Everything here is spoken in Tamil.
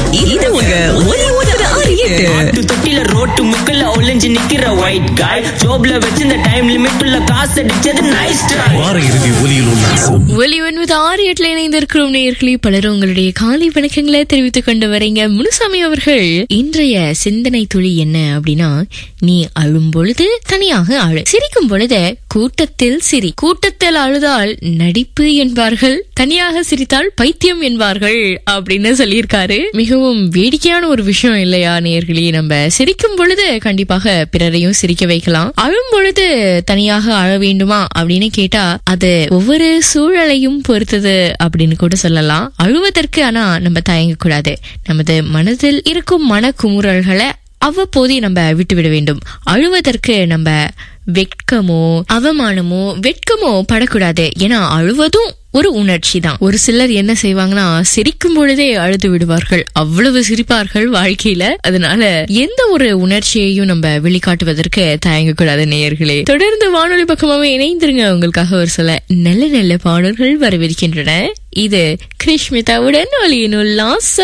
இது உங்க ஒலி உதவி அறியீட்டு ஆட்டு தொட்டில ரோட்டு முக்கல்ல ஒளிஞ்சு நிக்கிற ஒயிட் காய் ஜோப்ல வச்சிருந்த டைம் லிமிட் உள்ள காசு அடிச்சது நைஸ் ட்ரை வார இறுதி ஒலியில் உல்லாசம் ஒலி ஒன்பது ஆறு எட்டுல இணைந்திருக்கிறோம் நேயர்களே பலரும் உங்களுடைய காலை வணக்கங்களை தெரிவித்துக் கொண்டு வரீங்க முனுசாமி அவர்கள் இன்றைய சிந்தனை துளி என்ன அப்படின்னா நீ அழும் பொழுது தனியாக அழு சிரிக்கும் பொழுது கூட்டத்தில் சிரி கூட்டத்தில் அழுதால் நடிப்பு என்பார்கள் தனியாக சிரித்தால் பைத்தியம் என்பார்கள் அப்படின்னு சொல்லியிருக்காரு மிகவும் வேடிக்கையான ஒரு விஷயம் இல்லையா நேயர்களே நம்ம சிரிக்கும் பொழுது கண்டிப்பாக பிறரையும் சிரிக்க வைக்கலாம் அழும் பொழுது தனியாக அழ வேண்டுமா அப்படின்னு கேட்டா அது ஒவ்வொரு சூழலையும் பொறுத்தது அப்படின்னு கூட சொல்லலாம் அழுவதற்கு ஆனா நம்ம தயங்க கூடாது நமது மனதில் இருக்கும் மன குமுறல்களை அவ்வப்போதே நம்ம விட்டுவிட வேண்டும் அழுவதற்கு நம்ம வெட்கமோ அவமானமோ வெட்கமோ படக்கூடாது ஏன்னா அழுவதும் ஒரு உணர்ச்சி தான் ஒரு சிலர் என்ன செய்வாங்கன்னா சிரிக்கும் பொழுதே அழுது விடுவார்கள் அவ்வளவு சிரிப்பார்கள் வாழ்க்கையில அதனால எந்த ஒரு உணர்ச்சியையும் நம்ம வெளிக்காட்டுவதற்கு தயங்க கூடாது நேயர்களே தொடர்ந்து வானொலி பக்கமாவே இணைந்திருங்க உங்களுக்காக ஒரு சில நல்ல நல்ல பாடல்கள் வரவிருக்கின்றன இது கிருஷ்மிதாவுடன் ஒலியின் உல்லாச